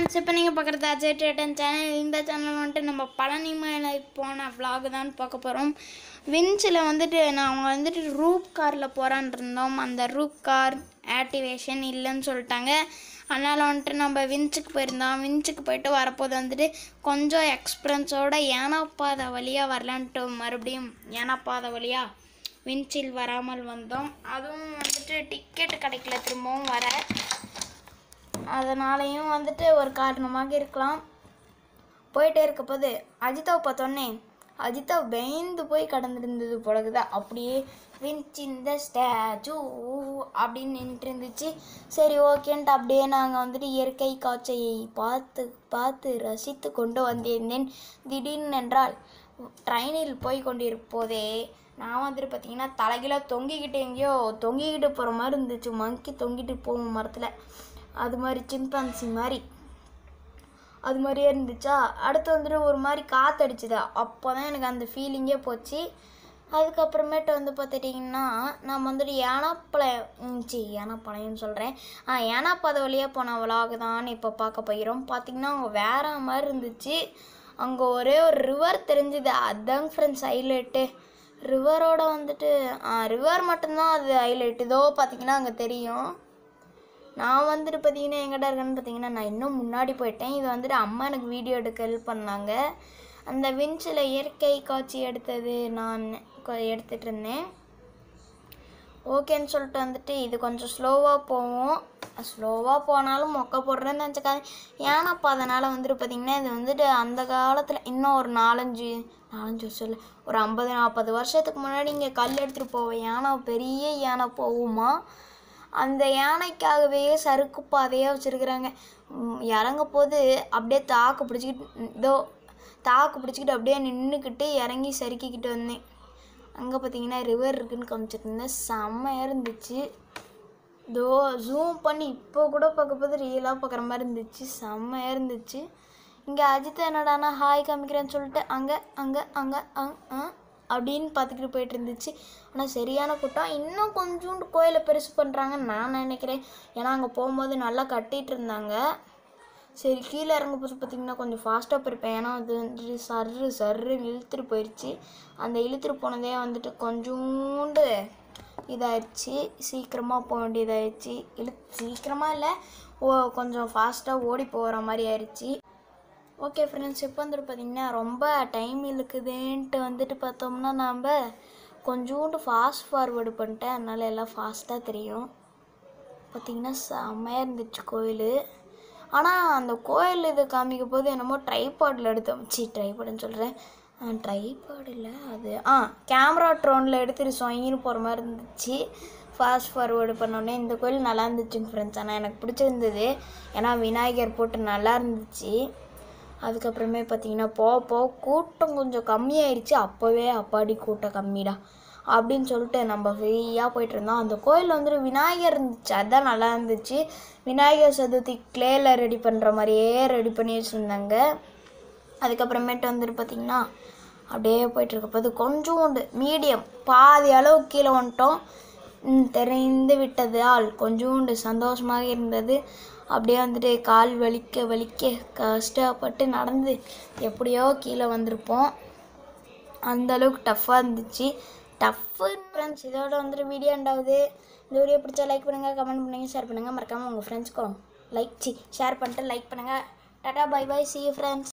friends இப்போ நீங்கள் பார்க்குறது அஜய் டேட்டன் சேனல் இந்த சேனல் வந்துட்டு நம்ம பழனி மேலே போன vlog தான் பார்க்க போகிறோம் வின்ச்சில் வந்துட்டு நாங்கள் வந்துட்டு ரூப் காரில் போகிறான் இருந்தோம் அந்த ரூப் கார் ஆக்டிவேஷன் இல்லைன்னு சொல்லிட்டாங்க அதனால் வந்துட்டு நம்ம வின்ச்சுக்கு போயிருந்தோம் வின்ச்சுக்கு போயிட்டு வரப்போது வந்துட்டு கொஞ்சம் எக்ஸ்பீரியன்ஸோட ஏனாப்பாதை வழியாக வரலான்ட்டு மறுபடியும் ஏனாப்பாதை வழியாக வின்ச்சில் வராமல் வந்தோம் அதுவும் வந்துட்டு டிக்கெட் கிடைக்கல திரும்பவும் வர அதனாலையும் வந்துட்டு ஒரு காரணமாக இருக்கலாம் போயிட்டே இருக்க போது அஜிதாவை பார்த்தோன்னே அஜிதா பயந்து போய் கடந்திருந்தது போலகுதா அப்படியே வின்ச் இந்த ஸ்டாச்சு அப்படின்னு நின்றுட்டு இருந்துச்சு சரி ஓகேன்ட்டு அப்படியே நாங்கள் வந்துட்டு இயற்கை காட்சியை பார்த்து பார்த்து ரசித்து கொண்டு வந்திருந்தேன் திடீர்னு என்றால் ட்ரெயினில் போய் கொண்டிருப்போதே நான் வந்துட்டு பார்த்தீங்கன்னா தலைகீழாக தொங்கிக்கிட்டு எங்கேயோ தொங்கிக்கிட்டு போகிற மாதிரி இருந்துச்சு மங்கி தொங்கிட்டு போகும் மரத்தில் அது மாதிரி சிம்பான்சி மாதிரி அது மாதிரியே இருந்துச்சா அடுத்து வந்துட்டு ஒரு மாதிரி காற்றடிச்சுதா அப்போ தான் எனக்கு அந்த ஃபீலிங்கே போச்சு அதுக்கப்புறமேட்டு வந்து பார்த்துட்டிங்கன்னா நம்ம வந்துட்டு ஏனாப்பாளையம் சி ஏனாப்பாளையம்னு சொல்கிறேன் ஆ ஏனாப்பாதை வழியாக போன விலாக் தான் இப்போ பார்க்க போகிறோம் பார்த்திங்கன்னா அங்கே வேற மாதிரி இருந்துச்சு அங்கே ஒரே ஒரு ரிவர் தெரிஞ்சுது அதாங்க ஃப்ரெண்ட்ஸ் ஹைலைட்டு ரிவரோட வந்துட்டு ரிவர் மட்டும்தான் அது ஹைலைட் இதோ பார்த்தீங்கன்னா அங்கே தெரியும் நான் வந்துட்டு பார்த்தீங்கன்னா எங்கிட்ட இருக்கேன்னு பார்த்தீங்கன்னா நான் இன்னும் முன்னாடி போயிட்டேன் இது வந்துட்டு அம்மா எனக்கு வீடியோ எடுக்க ஹெல்ப் பண்ணாங்க அந்த வின்ச்சில் இயற்கை காட்சி எடுத்தது நான் கொ- எடுத்துட்டு இருந்தேன் ஓகேன்னு சொல்லிட்டு வந்துட்டு இது கொஞ்சம் ஸ்லோவாக போவோம் ஸ்லோவாக போனாலும் மொக்க போடுறேன்னு நினச்சிக்காது ஏன்னா அப்போ அதனால் வந்துட்டு பார்த்திங்கன்னா இது வந்துட்டு அந்த காலத்தில் இன்னும் ஒரு நாலஞ்சு நாலஞ்சு வருஷம் இல்லை ஒரு ஐம்பது நாற்பது வருஷத்துக்கு முன்னாடி இங்கே கல் எடுத்துகிட்டு போவோம் யானை பெரிய யானை போகுமா அந்த யானைக்காகவே சறுக்கு பாதையாக வச்சுருக்குறாங்க இறங்க போது அப்படியே தாக்கு பிடிச்சிக்கிட்டு இதோ தாக்கு பிடிச்சிக்கிட்டு அப்படியே நின்றுக்கிட்டு இறங்கி சறுக்கிக்கிட்டு வந்தேன் அங்கே பார்த்தீங்கன்னா ரிவர் இருக்குன்னு காமிச்சிட்டு இருந்தேன் செம்மையாக இருந்துச்சு இதோ ஜூம் பண்ணி இப்போ கூட பார்க்க போது ரியலாக பார்க்குற மாதிரி இருந்துச்சு செம்மையாக இருந்துச்சு இங்கே அஜித் என்னடானா ஹாய் காமிக்கிறேன்னு சொல்லிட்டு அங்கே அங்கே அங்கே அங் ஆ அப்படின்னு பார்த்துக்கிட்டு போயிட்டு இருந்துச்சு ஆனால் சரியான கூட்டம் இன்னும் கொஞ்சோண்டு கோயிலை பெருசு பண்ணுறாங்கன்னு நான் நினைக்கிறேன் ஏன்னா அங்கே போகும்போது நல்லா கட்டிகிட்டு இருந்தாங்க சரி கீழே இறங்க போது பார்த்தீங்கன்னா கொஞ்சம் ஃபாஸ்ட்டாக போயிருப்பேன் ஏன்னா அது வந்துட்டு சர்ரு சர்ரு இழுத்துட்டு போயிடுச்சு அந்த இழுத்துட்டு போனதே வந்துட்டு கொஞ்சோண்டு இதாயிடுச்சு சீக்கிரமாக போக வேண்டியதாயிடுச்சு இழு சீக்கிரமாக இல்லை ஓ கொஞ்சம் ஃபாஸ்ட்டாக ஓடி போகிற மாதிரி ஆயிடுச்சு ஓகே ஃப்ரெண்ட்ஸ் இப்போ வந்துட்டு பார்த்தீங்கன்னா ரொம்ப டைம் இழுக்குதுன்ட்டு வந்துட்டு பார்த்தோம்னா நாம் கொஞ்சோண்டு ஃபாஸ்ட் ஃபார்வேர்டு பண்ணிட்டேன் அதனால எல்லாம் ஃபாஸ்ட்டாக தெரியும் பார்த்திங்கன்னா செம்மையாக இருந்துச்சு கோயில் ஆனால் அந்த கோயில் இது காமிக்க போது என்னமோ ட்ரைபாடில் எடுத்தோம் சி ட்ரைபாடுன்னு சொல்கிறேன் ட்ரைபாடு இல்லை அது ஆ கேமரா ட்ரோனில் எடுத்துட்டு சொங்கின்னு போகிற மாதிரி இருந்துச்சு ஃபாஸ்ட் ஃபார்வேர்டு பண்ணோடனே இந்த கோயில் நல்லா இருந்துச்சுங்க ஃப்ரெண்ட்ஸ் ஆனால் எனக்கு பிடிச்சிருந்தது ஏன்னா விநாயகர் போட்டு நல்லா இருந்துச்சு அதுக்கப்புறமே பார்த்தீங்கன்னா போக போக கூட்டம் கொஞ்சம் கம்மியாயிடுச்சு அப்போவே அப்பாடி கூட்டம் கம்மிடா அப்படின்னு சொல்லிட்டு நம்ம ஃப்ரீயாக போயிட்டு இருந்தோம் அந்த கோயில் வந்துட்டு விநாயகர் இருந்துச்சு அதுதான் நல்லா இருந்துச்சு விநாயகர் சதுர்த்தி கிளேல ரெடி பண்ணுற மாதிரியே ரெடி பண்ணி வச்சுருந்தாங்க அதுக்கப்புறமேட்டு வந்துட்டு பார்த்திங்கன்னா அப்படியே போயிட்டு இருக்க போது கொஞ்சோண்டு மீடியம் பாதி அளவு கீழே வந்துட்டோம் ம், தெரிந்து விட்டதால் கொஞ்சோண்டு சந்தோஷமாக இருந்தது அப்படியே வந்துட்டு கால் வலிக்க வலிக்க கஷ்டப்பட்டு நடந்து எப்படியோ கீழே வந்திருப்போம் அந்த அளவுக்கு டஃப்பாக இருந்துச்சு டஃப்பு ஃப்ரெண்ட்ஸ் இதோட வந்துட்டு வீடியோ எண்டாவது இந்த வீடியோ பிடிச்சா லைக் பண்ணுங்கள் கமெண்ட் பண்ணுங்கள் ஷேர் பண்ணுங்கள் மறக்காமல் உங்கள் ஃப்ரெண்ட்ஸ்க்கும் லைக் சி ஷேர் பண்ணிட்டு லைக் பண்ணுங்கள் டாடா பை பை சி ஃப்ரெண்ட்ஸ்